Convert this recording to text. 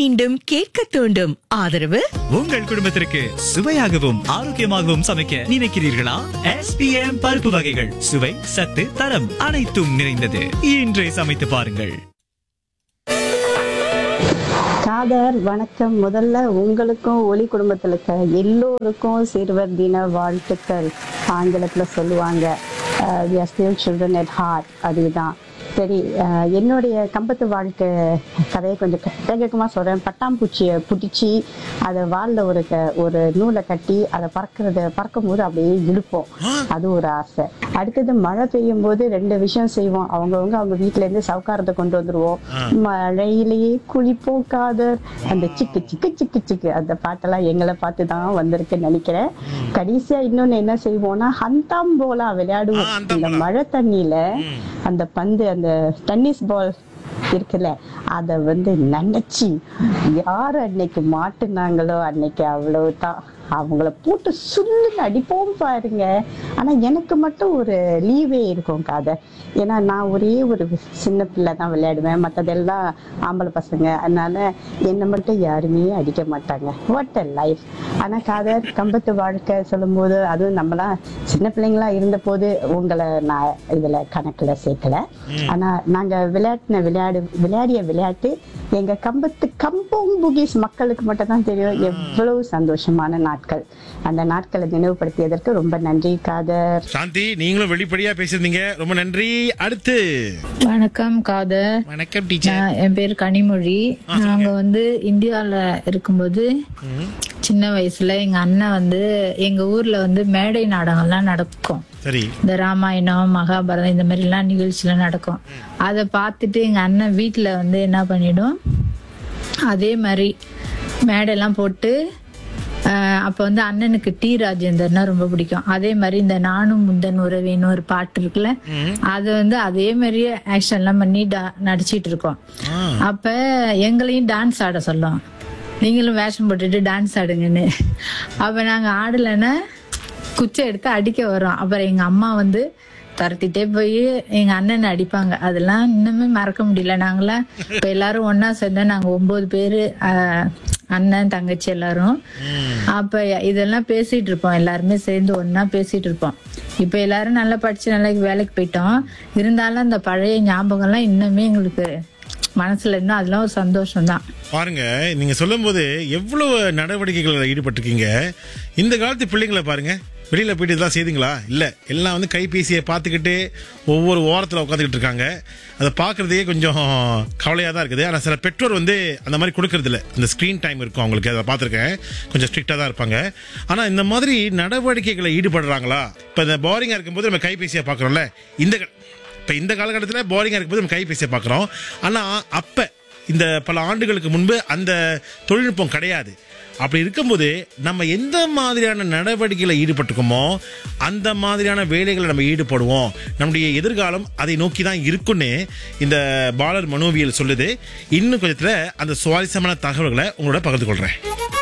மீண்டும் கேட்க தூண்டும் ஆதரவு உங்கள் குடும்பத்திற்கு சுவையாகவும் ஆரோக்கியமாகவும் சமைக்க நினைக்கிறீர்களா எஸ்பிஎம் பருப்பு வகைகள் சுவை சத்து தரம் அனைத்தும் நிறைந்தது இன்றே சமைத்து பாருங்கள் காதர் வணக்கம் முதல்ல உங்களுக்கும் ஒளி குடும்பத்தில் இருக்க எல்லோருக்கும் சிறுவர் தின வாழ்த்துக்கள் ஆங்கிலத்துல சொல்லுவாங்க we are still children at heart அதுதான் சரி அஹ், என்னுடைய கம்பத்து வாழ்க்கை கதையை கொஞ்சம் வேகமாக சொல்கிறேன் பட்டாம்பூச்சியை பிடிச்சி அதை வாலில் ஒரு க- ஒரு நூலை கட்டி அதை பறக்கிறத பறக்கும் போது அப்படியே இழுப்போம் அது ஒரு ஆசை அடுத்தது மழை பெய்யும் போது ரெண்டு விஷயம் செய்வோம் அவங்கவங்க அவங்க வீட்ல இருந்து சவுக்காரத்தை கொண்டு வந்துருவோம் மழையிலேயே குளிப்போம் காதர் அந்த சிக்கு சிக்கு சிக்கு சிக்கு அந்த பாட்டெல்லாம் எங்களை பார்த்து தான் வந்திருக்குன்னு நினைக்கிறேன் கடைசியா இன்னொன்னு என்ன செய்வோம்னா ஹந்தாம்போலா விளையாடுவோம் இந்த மழை தண்ணியில அந்த பந்து அந்த டென்னிஸ் பால் இருக்குல்ல அத வந்து நினைச்சு யார் அன்னைக்கு மாட்டுனாங்களோ அன்னைக்கு அவ்வளவுதான் அவங்கள போட்டு சுள்ளுன்னு அடிப்போம் பாருங்க ஆனா எனக்கு மட்டும் ஒரு லீவே இருக்கும் காதை ஏன்னா நான் ஒரே ஒரு சின்ன பிள்ளை தான் விளையாடுவேன் மற்றதெல்லாம் ஆம்பளை பசங்க அதனால என்னை மட்டும் யாருமே அடிக்க மாட்டாங்க வாட் அ லைஃப் ஆனா காதர் கம்பத்து வாழ்க்கை சொல்லும்போது அதுவும் நம்மலாம் சின்ன பிள்ளைங்களா இருந்த போது உங்களை நான் இதுல கணக்குல சேர்க்கல ஆனா நாங்க விளையாட்டின விளையாடு விளையாடிய விளையாட்டு எங்க கம்பத்து கம்போங் புகீஸ் மக்களுக்கு மட்டும் தான் தெரியும் எவ்வளவு சந்தோஷமான நாட்கள் அந்த நாட்களை நினைவுபடுத்தியதற்கு ரொம்ப நன்றி காதர் சாந்தி நீங்களும் வெளிப்படையா பேசியிருந்தீங்க ரொம்ப நன்றி அடுத்து வணக்கம் காதர் வணக்கம் டீச்சர் நான் என் பேர் கனிமொழி நாங்க வந்து இந்தியால இருக்கும்போது சின்ன வயசுல எங்க அண்ணன் வந்து எங்க ஊர்ல வந்து மேடை நாடகம்லாம் நடக்கும் சரி இந்த ராமாயணம் மகாபாரதம் இந்த மாதிரி எல்லாம் நிகழ்ச்சிலாம் நடக்கும் அதை பார்த்துட்டு எங்க அண்ணன் வீட்டுல வந்து என்ன பண்ணிடும் அதே மாதிரி மேடையெல்லாம் போட்டு ஆஹ் அப்ப வந்து அண்ணனுக்கு டி ராஜேந்தர்னா ரொம்ப பிடிக்கும் அதே மாதிரி இந்த நானும் முந்தன் உறவேன்னு ஒரு பாட்டு இருக்குல்ல அது வந்து அதே மாதிரியே ஆக்ஷன் எல்லாம் பண்ணி டா- நடிச்சிட்டு இருக்கோம் அப்ப எங்களையும் டான்ஸ் ஆட சொல்லும் நீங்களும் வேஷம் போட்டுட்டு டான்ஸ் ஆடுங்கன்னு அப்ப நாங்க ஆடலைன்னா குச்சை எடுத்து அடிக்க வரோம் அப்புறம் எங்க அம்மா வந்து துரத்திட்டே போய் எங்க அண்ணனை அடிப்பாங்க அதெல்லாம் இன்னுமே மறக்க முடியல நாங்களாம் இப்ப எல்லாரும் ஒண்ணா சேர்ந்தா நாங்க ஒன்பது பேரு ஆஹ், அண்ணன் தங்கச்சி எல்லாரும் அப்ப இதெல்லாம் பேசிட்டு இருப்போம் எல்லாருமே சேர்ந்து ஒண்ணா பேசிட்டு இருப்போம் இப்ப எல்லாரும் நல்லா படிச்சு நல்லா வேலைக்கு போயிட்டோம் இருந்தாலும் அந்த பழைய ஞாபகம்லாம் இன்னுமே எங்களுக்கு மனசுல இன்னும் அதெல்லாம் ஒரு சந்தோஷம் தான் பாருங்க நீங்க சொல்லும்போது எவ்வளவு நடவடிக்கைகள் ஈடுபட்டிருக்கீங்க இந்த காலத்து பிள்ளைங்களை பாருங்க வெளியில போயிட்டு இதெல்லாம் செய்துங்களா இல்ல எல்லாம் வந்து கைபேசியை பார்த்துக்கிட்டு ஒவ்வொரு ஓரத்துல உட்காந்துக்கிட்டு இருக்காங்க அதை பார்க்கறதே கொஞ்சம் கவலையா தான் இருக்குது ஆனா சில பெற்றோர் வந்து அந்த மாதிரி கொடுக்கறது இல்ல இந்த ஸ்கிரீன் டைம் இருக்கும் அவங்களுக்கு அதை பார்த்துருக்கேன் கொஞ்சம் ஸ்ட்ரிக்டா தான் இருப்பாங்க ஆனா இந்த மாதிரி நடவடிக்கைகளை ஈடுபடுறாங்களா இப்ப இந்த போரிங்கா இருக்கும்போது நம்ம கைபேசியை பார்க்கறோம்ல இந்த க- இப்ப இந்த காலகட்டத்தில் போரிங்கா இருக்கும்போது நம்ம கைபேசியை பார்க்குறோம் ஆனா அப்ப இந்த பல ஆண்டுகளுக்கு முன்பு அந்த தொழில்நுட்பம் கிடையாது அப்படி இருக்கும்போது நம்ம எந்த மாதிரியான நடவடிக்கைகளை ஈடுபட்டுக்கோமோ அந்த மாதிரியான வேலைகளை நம்ம ஈடுபடுவோம் நம்முடைய எதிர்காலம் அதை நோக்கி தான் இருக்குன்னு இந்த பாலர் மனோவியல் சொல்லுது இன்னும் கொஞ்சத்துல அந்த சுவாரஸ்யமான தகவல்களை உங்களோட பகிர்ந்து கொள்றேன்